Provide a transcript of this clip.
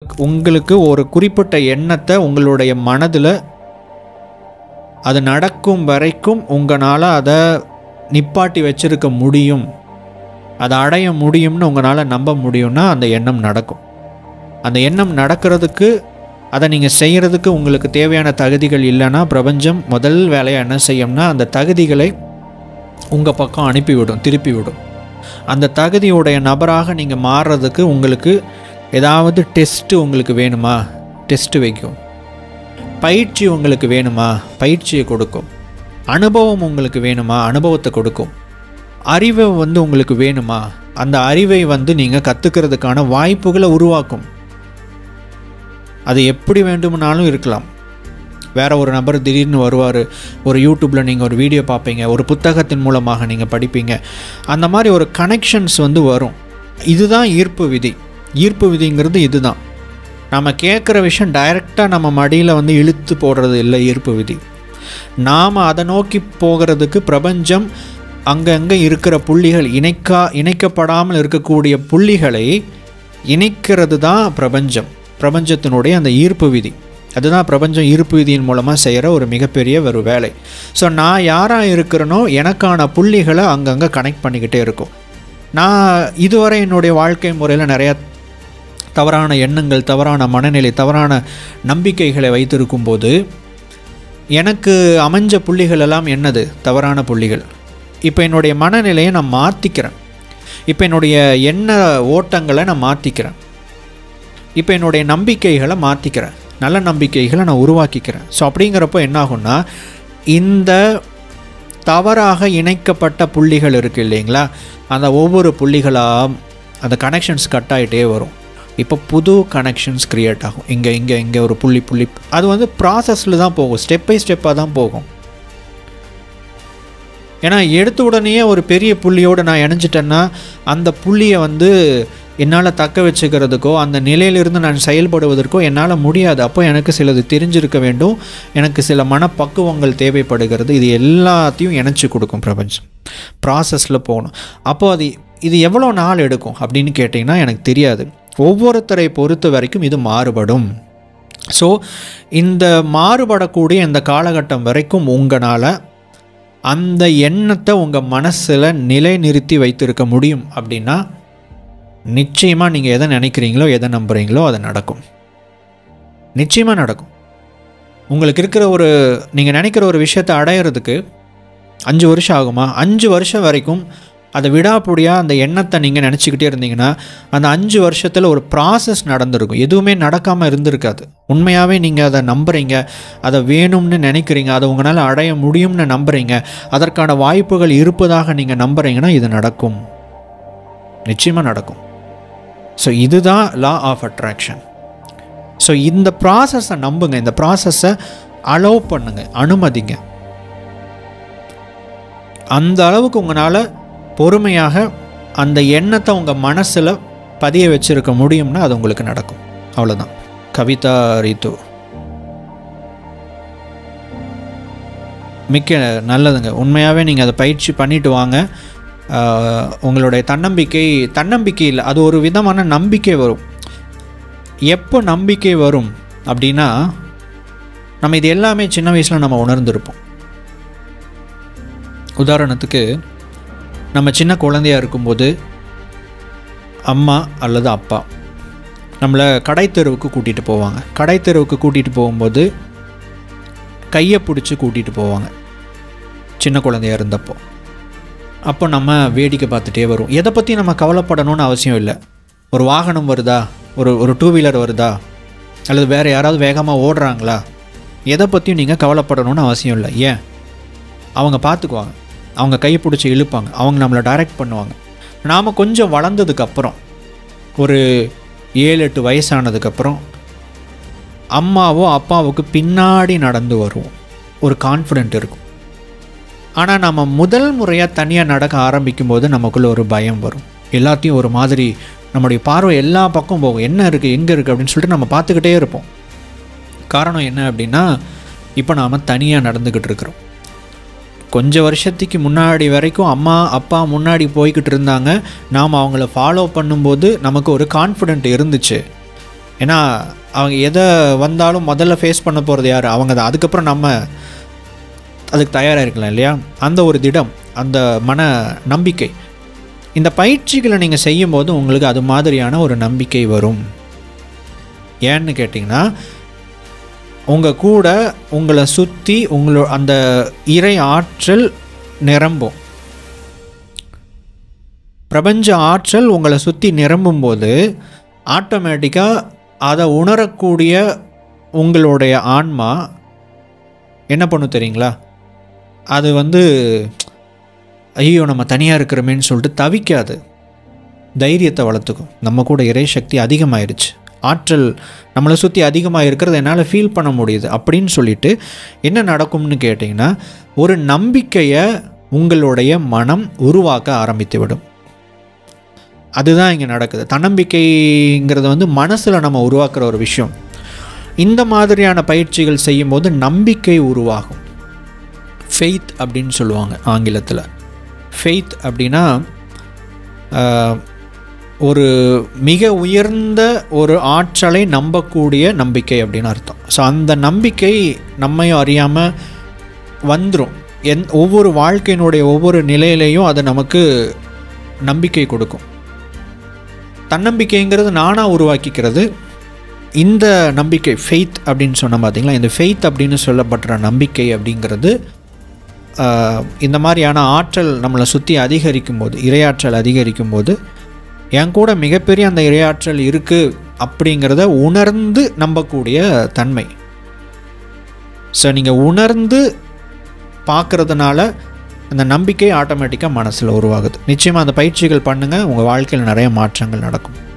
உங்களுக்கு ஒரு குறிப்பிட்ட எண்ணத்தை உங்களுடைய மனதில் அது நடக்கும் வரைக்கும் உங்களால் அதை நிப்பாட்டி வச்சிருக்க முடியும் அதை அடைய முடியும்னு உங்களால் நம்ப முடியும்னா அந்த எண்ணம் நடக்கும் அந்த எண்ணம் நடக்கிறதுக்கு அதை நீங்கள் செய்கிறதுக்கு உங்களுக்கு தேவையான தகுதிகள் இல்லைன்னா பிரபஞ்சம் முதல் வேலையை என்ன செய்யும்னா அந்த தகுதிகளை உங்கள் பக்கம் அனுப்பிவிடும் திருப்பி விடும் அந்த தகுதியுடைய நபராக நீங்கள் மாறுறதுக்கு உங்களுக்கு ஏதாவது டெஸ்ட்டு உங்களுக்கு வேணுமா டெஸ்ட்டு வைக்கும் பயிற்சி உங்களுக்கு வேணுமா பயிற்சியை கொடுக்கும் அனுபவம் உங்களுக்கு வேணுமா அனுபவத்தை கொடுக்கும் அறிவை வந்து உங்களுக்கு வேணுமா அந்த அறிவை வந்து நீங்கள் கற்றுக்கிறதுக்கான வாய்ப்புகளை உருவாக்கும் அது எப்படி வேண்டுமானாலும் இருக்கலாம் வேற ஒரு நபர் திடீர்னு வருவார் ஒரு யூடியூப்பில் நீங்கள் ஒரு வீடியோ பார்ப்பீங்க ஒரு புத்தகத்தின் மூலமாக நீங்கள் படிப்பீங்க அந்த மாதிரி ஒரு கனெக்ஷன்ஸ் வந்து வரும் இதுதான் ஈர்ப்பு விதி ஈர்ப்பு விதிங்கிறது இதுதான் நம்ம கேட்குற விஷயம் டைரெக்டாக நம்ம மடியில் வந்து இழுத்து போடுறது இல்லை ஈர்ப்பு விதி நாம் அதை நோக்கி போகிறதுக்கு பிரபஞ்சம் அங்கங்கே இருக்கிற புள்ளிகள் இணைக்கா இணைக்கப்படாமல் இருக்கக்கூடிய புள்ளிகளை இணைக்கிறது தான் பிரபஞ்சம் பிரபஞ்சத்தினுடைய அந்த ஈர்ப்பு விதி அதுதான் பிரபஞ்சம் ஈர்ப்பு விதியின் மூலமாக செய்கிற ஒரு மிகப்பெரிய ஒரு வேலை ஸோ நான் யாராக இருக்கிறேனோ எனக்கான புள்ளிகளை அங்கங்கே கனெக்ட் பண்ணிக்கிட்டே இருக்கும் நான் இதுவரை என்னுடைய வாழ்க்கை முறையில் நிறையா தவறான எண்ணங்கள் தவறான மனநிலை தவறான நம்பிக்கைகளை வைத்திருக்கும் போது எனக்கு அமைஞ்ச புள்ளிகள் எல்லாம் என்னது தவறான புள்ளிகள் இப்போ என்னுடைய மனநிலையை நான் மாற்றிக்கிறேன் இப்போ என்னுடைய எண்ண ஓட்டங்களை நான் மாற்றிக்கிறேன் இப்போ என்னுடைய நம்பிக்கைகளை மாற்றிக்கிறேன் நல்ல நம்பிக்கைகளை நான் உருவாக்கிக்கிறேன் ஸோ அப்படிங்கிறப்போ என்ன ஆகும்னா இந்த தவறாக இணைக்கப்பட்ட புள்ளிகள் இருக்குது இல்லைங்களா அந்த ஒவ்வொரு புள்ளிகளாக அந்த கனெக்ஷன்ஸ் கட் ஆகிட்டே வரும் இப்போ புது கனெக்ஷன்ஸ் க்ரியேட் ஆகும் இங்கே இங்கே இங்கே ஒரு புள்ளி புள்ளி அது வந்து ப்ராசஸில் தான் போகும் ஸ்டெப் பை ஸ்டெப்பாக தான் போகும் ஏன்னா எடுத்த உடனேயே ஒரு பெரிய புள்ளியோடு நான் இணைஞ்சிட்டேன்னா அந்த புள்ளியை வந்து என்னால் தக்க வச்சுக்கிறதுக்கோ அந்த நிலையிலிருந்து நான் செயல்படுவதற்கோ என்னால் முடியாது அப்போ எனக்கு சிலது தெரிஞ்சிருக்க வேண்டும் எனக்கு சில மனப்பக்குவங்கள் தேவைப்படுகிறது இது எல்லாத்தையும் இணைச்சி கொடுக்கும் பிரபஞ்சம் ப்ராசஸில் போகணும் அப்போது அது இது எவ்வளோ நாள் எடுக்கும் அப்படின்னு கேட்டிங்கன்னா எனக்கு தெரியாது ஒவ்வொருத்தரை பொறுத்த வரைக்கும் இது மாறுபடும் ஸோ இந்த மாறுபடக்கூடிய இந்த காலகட்டம் வரைக்கும் உங்களால் அந்த எண்ணத்தை உங்கள் மனசில் நிலைநிறுத்தி வைத்திருக்க முடியும் அப்படின்னா நிச்சயமாக நீங்கள் எதை நினைக்கிறீங்களோ எதை நம்புகிறீங்களோ அது நடக்கும் நிச்சயமாக நடக்கும் உங்களுக்கு இருக்கிற ஒரு நீங்கள் நினைக்கிற ஒரு விஷயத்தை அடையிறதுக்கு அஞ்சு வருஷம் ஆகுமா அஞ்சு வருஷம் வரைக்கும் அதை விடாப்படியாக அந்த எண்ணத்தை நீங்கள் நினச்சிக்கிட்டே இருந்தீங்கன்னா அந்த அஞ்சு வருஷத்தில் ஒரு ப்ராசஸ் நடந்திருக்கும் எதுவுமே நடக்காமல் இருந்திருக்காது உண்மையாகவே நீங்கள் அதை நம்புகிறீங்க அதை வேணும்னு நினைக்கிறீங்க அதை உங்களால் அடைய முடியும்னு நம்புகிறீங்க அதற்கான வாய்ப்புகள் இருப்பதாக நீங்கள் நம்புகிறீங்கன்னா இது நடக்கும் நிச்சயமாக நடக்கும் ஸோ இதுதான் லா ஆஃப் அட்ராக்ஷன் ஸோ இந்த ப்ராசஸை நம்புங்க இந்த ப்ராசஸை அலோவ் பண்ணுங்க அனுமதிங்க அந்த அளவுக்கு உங்களால் பொறுமையாக அந்த எண்ணத்தை உங்கள் மனசில் பதிய வச்சிருக்க முடியும்னா அது உங்களுக்கு நடக்கும் அவ்வளோதான் கவிதா ரீத்து மிக்க நல்லதுங்க உண்மையாகவே நீங்கள் அதை பயிற்சி பண்ணிட்டு வாங்க ஆஹ், உங்களுடைய தன்னம்பிக்கை தன்னம்பிக்கை இல்லை அது ஒரு விதமான நம்பிக்கை வரும் எப்போ நம்பிக்கை வரும் அப்படின்னா நம்ம இது எல்லாமே சின்ன வயசில் நம்ம உணர்ந்திருப்போம் உதாரணத்துக்கு நம்ம சின்ன குழந்தையா இருக்கும்போது அம்மா அல்லது அப்பா நம்மளை கடைத்தெருவுக்கு கூட்டிகிட்டு போவாங்க கடைத்தெருவுக்கு கூட்டிகிட்டு போகும்போது கையை பிடிச்சி கூட்டிகிட்டு போவாங்க சின்ன குழந்தையா இருந்தப்போ அப்போ நம்ம வேடிக்கை பார்த்துட்டே வரும் எதை பற்றி நம்ம கவலைப்படணும்னு அவசியம் இல்லை ஒரு வாகனம் வருதா ஒரு ஒரு டூ வீலர் வருதா அல்லது வேறு யாராவது வேகமாக ஓடுறாங்களா எதை பற்றியும் நீங்கள் கவலைப்படணும்னு அவசியம் இல்லை ஏன் அவங்க பார்த்துக்குவாங்க அவங்க கை பிடிச்சி இழுப்பாங்க அவங்க நம்மளை டைரக்ட் பண்ணுவாங்க நாம் கொஞ்சம் வளர்ந்ததுக்கப்புறம் ஒரு ஏழு எட்டு வயசானதுக்கப்புறம் அம்மாவோ அப்பாவுக்கு பின்னாடி நடந்து வருவோம் ஒரு கான்ஃபிடென்ட் இருக்கும் ஆனால் நம்ம முதல் முறையாக தனியாக நடக்க ஆரம்பிக்கும் போது நமக்குள்ள ஒரு பயம் வரும் எல்லாத்தையும் ஒரு மாதிரி நம்முடைய பார்வை எல்லா பக்கம் போகும் என்ன இருக்குது எங்கே இருக்குது அப்படின்னு சொல்லிட்டு நம்ம பார்த்துக்கிட்டே இருப்போம் காரணம் என்ன அப்படின்னா இப்போ நாம் தனியாக நடந்துக்கிட்டு இருக்கிறோம் கொஞ்சம் வருஷத்துக்கு முன்னாடி வரைக்கும் அம்மா அப்பா முன்னாடி போய்கிட்டு இருந்தாங்க நாம் அவங்கள ஃபாலோ பண்ணும்போது நமக்கு ஒரு கான்ஃபிடென்ட் இருந்துச்சு ஏன்னா அவங்க எதை வந்தாலும் முதல்ல ஃபேஸ் பண்ண போகிறது யார் அவங்க தான் அதுக்கப்புறம் நம்ம அதுக்கு தயாராக இருக்கலாம் இல்லையா அந்த ஒரு திடம் அந்த மன நம்பிக்கை இந்த பயிற்சிகளை நீங்கள் செய்யும்போது உங்களுக்கு அது மாதிரியான ஒரு நம்பிக்கை வரும் ஏன்னு கேட்டிங்கன்னா உங்கள் கூட உங்களை சுற்றி உங்களோ அந்த இறை ஆற்றல் நிரம்பும் பிரபஞ்ச ஆற்றல் உங்களை சுற்றி நிரம்பும்போது ஆட்டோமேட்டிக்காக அதை உணரக்கூடிய உங்களுடைய ஆன்மா என்ன பண்ணும் தெரியுங்களா அது வந்து ஐயோ நம்ம தனியாக இருக்கிறோமேன்னு சொல்லிட்டு தவிக்காது தைரியத்தை வளர்த்துக்கும் நம்ம கூட இறை சக்தி அதிகமாயிருச்சு ஆற்றல் நம்மளை சுற்றி அதிகமாக இருக்கிறத என்னால் ஃபீல் பண்ண முடியுது அப்படின்னு சொல்லிட்டு என்ன நடக்கும்னு கேட்டிங்கன்னா ஒரு நம்பிக்கையை உங்களுடைய மனம் உருவாக்க ஆரம்பித்து விடும் அதுதான் இங்கே நடக்குது தன்னம்பிக்கைங்கிறது வந்து மனசில் நம்ம உருவாக்குற ஒரு விஷயம் இந்த மாதிரியான பயிற்சிகள் செய்யும்போது நம்பிக்கை உருவாகும் ஃபெய்த் அப்படின்னு சொல்லுவாங்க ஆங்கிலத்தில் ஃபெய்த் அப்படின்னா ஆஹ், ஒரு மிக உயர்ந்த ஒரு ஆற்றலை நம்பக்கூடிய நம்பிக்கை அப்படின்னு அர்த்தம் ஸோ அந்த நம்பிக்கை நம்மையும் அறியாமல் வந்துடும் எந் ஒவ்வொரு வாழ்க்கையினுடைய ஒவ்வொரு நிலையிலையும் அது நமக்கு நம்பிக்கை கொடுக்கும் தன்னம்பிக்கைங்கிறது நானாக உருவாக்கிக்கிறது இந்த நம்பிக்கை ஃபெய்த் அப்படின்னு சொன்ன பார்த்தீங்களா இந்த ஃபெய்த் அப்படின்னு சொல்லப்படுற நம்பிக்கை அப்படிங்கிறது ஆஹ், இந்த மாதிரியான ஆற்றல் நம்மளை சுற்றி அதிகரிக்கும் போது இரையாற்றல் அதிகரிக்கும் போது என் கூட மிகப்பெரிய அந்த இரையாற்றல் இருக்குது அப்படிங்கிறத உணர்ந்து நம்பக்கூடிய தன்மை ஸோ நீங்கள் உணர்ந்து பார்க்குறதுனால அந்த நம்பிக்கை ஆட்டோமேட்டிக்காக மனசில் உருவாகுது நிச்சயமாக அந்த பயிற்சிகள் பண்ணுங்கள் உங்கள் வாழ்க்கையில் நிறைய மாற்றங்கள் நடக்கும்